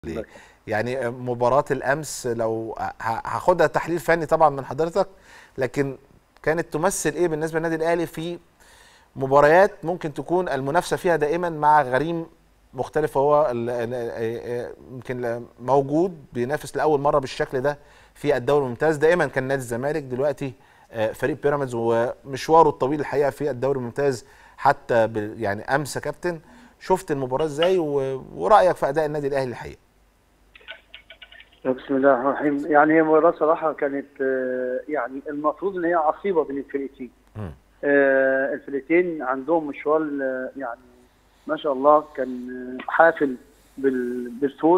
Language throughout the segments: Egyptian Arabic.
ليه يعني مباراة الأمس لو ه- هاخدها تحليل فني طبعا من حضرتك لكن كانت تمثل إيه بالنسبة للنادي الأهلي في مباريات ممكن تكون المنافسة فيها دائما مع غريم مختلف وهو ال- ال- يمكن موجود بينافس لأول مرة بالشكل ده في الدوري الممتاز دائما كان نادي الزمالك دلوقتي آه، فريق بيراميدز ومشواره الطويل الحقيقة في الدوري الممتاز حتى بال- يعني أمس يا كابتن شفت المباراة ازاي و- ورأيك في أداء النادي الأهلي الحقيقة بسم الله الرحمن الرحيم يعني هي مباراة صراحة كانت آه، يعني المفروض ان هي عصيبة بين الفريقين مم. آه، الفريقين عندهم مشوار آه، يعني ما شاء الله كان آه، حافل بال- بالفوز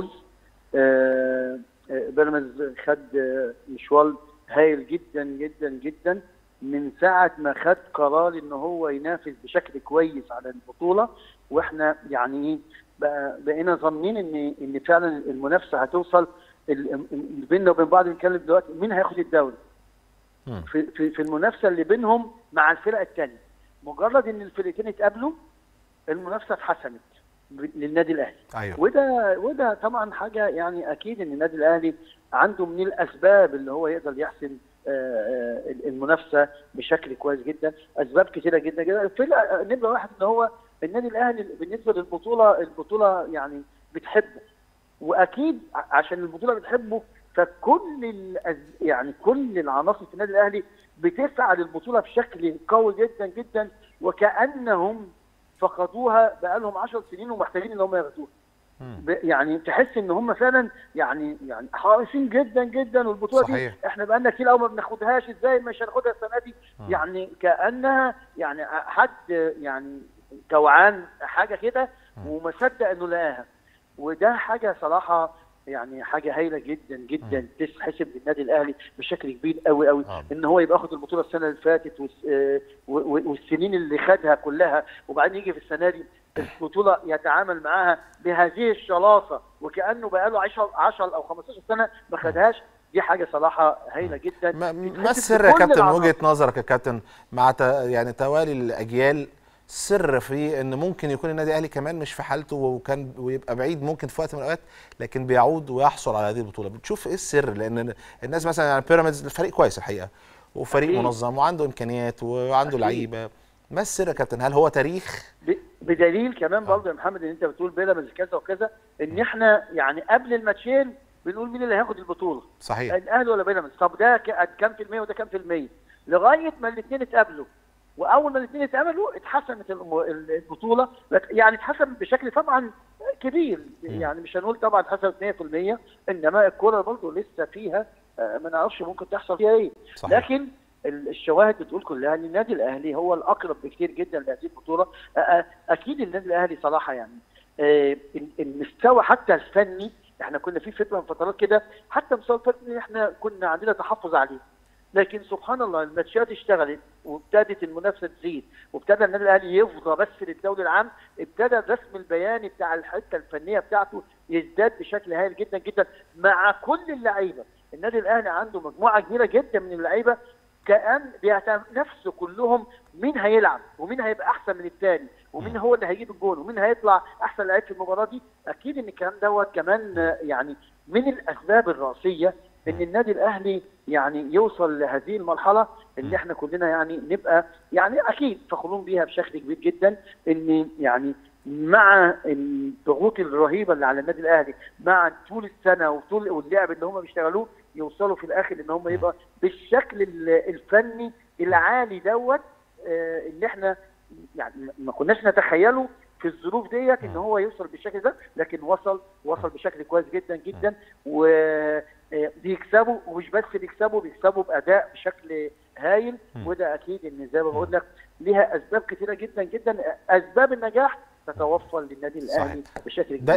آه، آه، بيراميدز خد آه، مشوار هايل جدا جدا جدا من ساعة ما خد قرار ان هو ينافس بشكل كويس على البطولة واحنا يعني ايه بقى- بقينا ظانين ان ان فعلا المنافسة هتوصل ال- ال- بيننا وبين بعض بنتكلم دلوقتي مين هياخد الدوري مم. في في في المنافسه اللي بينهم مع الفرق الثانيه مجرد ان الفرقتين اتقابلوا المنافسه اتحسمت ب- للنادي الاهلي أيوه وده وده طبعا حاجه يعني اكيد ان النادي الاهلي عنده من الاسباب اللي هو يقدر يحسم آه، آه، المنافسه بشكل كويس جدا اسباب كثيره جدا جدا في نمره واحد ان هو النادي الاهلي بالنسبه للبطوله البطوله يعني بتحبه واكيد ع- عشان البطوله بتحبه فكل الأز... يعني كل العناصر في النادي الاهلي بتسعى للبطوله بشكل قوي جدا جدا وكانهم فقدوها بقالهم 10 سنين ومحتاجين ان هم ياخدوها مم. ب- يعني تحس ان هم فعلا يعني يعني حريصين جدا جدا والبطوله صحيح. دي احنا بقالنا كتير قوي ما بناخدهاش ازاي مش هناخدها السنه دي مم. يعني كانها يعني حد يعني جوعان حاجه كده مم. وما صدق انه لقاها وده حاجه صراحه يعني حاجه هايله جدا جدا تحسب للنادي الاهلي بشكل كبير قوي قوي آه. ان هو يبقى ياخد البطوله السنه اللي فاتت والس- آه، و- و- والسنين اللي خدها كلها وبعدين يجي في السنه دي البطوله يتعامل معاها بهذه الشراسه وكانه بقى له 10 10 او 15 سنه ما خدهاش دي حاجه صراحه هايله جدا ما, ما تتحسب السر يا لكل كابتن من العناصر. وجهة نظرك يا كابتن مع ت... يعني توالي الأجيال سر في ان ممكن يكون النادي الاهلي كمان مش في حالته وكان ويبقى بعيد ممكن في وقت من الاوقات لكن بيعود ويحصل على هذه البطوله بتشوف ايه السر لان الناس مثلا يعني بيراميدز الفريق كويس الحقيقه وفريق أكيد. منظم وعنده امكانيات وعنده أكيد. لعيبه ما السر يا كابتن هل هو تاريخ ب- بدليل كمان برضه يا محمد ان انت بتقول بيراميدز كذا وكذا ان احنا يعني قبل الماتشين بنقول مين اللي هياخد البطوله صحيح الاهلي ولا بيراميدز طب ده ك- كام في المية وده كام في المية لغايه ما الاثنين اتقابلوا واول ما الاثنين اتقابلوا اتحسمت الم- البطوله لك- يعني اتحسم بشكل طبعا كبير يعني مش هنقول طبعا اتحسمت 100% انما الكوره برضه لسه فيها آه، ما نعرفش ممكن تحصل فيها ايه صحيح لكن ال- الشواهد بتقول كلها ان النادي الاهلي هو الاقرب بكثير جدا لهذه البطوله أ- أ- اكيد النادي الاهلي صراحه يعني آه، ال- المستوى حتى الفني احنا كنا في فتره من فترات كده حتى مستوى الفني احنا كنا عندنا تحفظ عليه لكن سبحان الله الماتشات اشتغلت وابتدت المنافسه تزيد وابتدى النادي الاهلي يفضى بس للدوري العام ابتدى الرسم البياني بتاع الحته الفنيه بتاعته يزداد بشكل هائل جدا جدا مع كل اللعيبه النادي الاهلي عنده مجموعه كبيره جدا من اللعيبه كان بيتنافسوا كلهم مين هيلعب ومين هيبقى احسن من الثاني ومين هو اللي هيجيب الجول ومين هيطلع احسن لعيب في المباراه دي اكيد ان الكلام دوت كمان آه، يعني من الاسباب الرئيسيه ان النادي الاهلي يعني يوصل لهذه المرحله اللي احنا كلنا يعني نبقى يعني اكيد فخورون بيها بشكل كبير جدا ان يعني مع الضغوط الرهيبه اللي على النادي الاهلي مع طول السنه وطول واللعب اللي هم بيشتغلوه يوصلوا في الاخر ان هم يبقى بالشكل ال- الفني العالي دوت آه، اللي احنا يعني ما كناش نتخيله في الظروف ديت ان هو يوصل بالشكل ده لكن وصل وصل بشكل كويس جدا جدا وبيكسبوا ومش بس بيكسبوا بيكسبوا باداء بشكل هايل وده اكيد ان زي ما بقول لك ليها اسباب كثيره جدا جدا اسباب النجاح تتوفر للنادي الاهلي بشكل كبير ده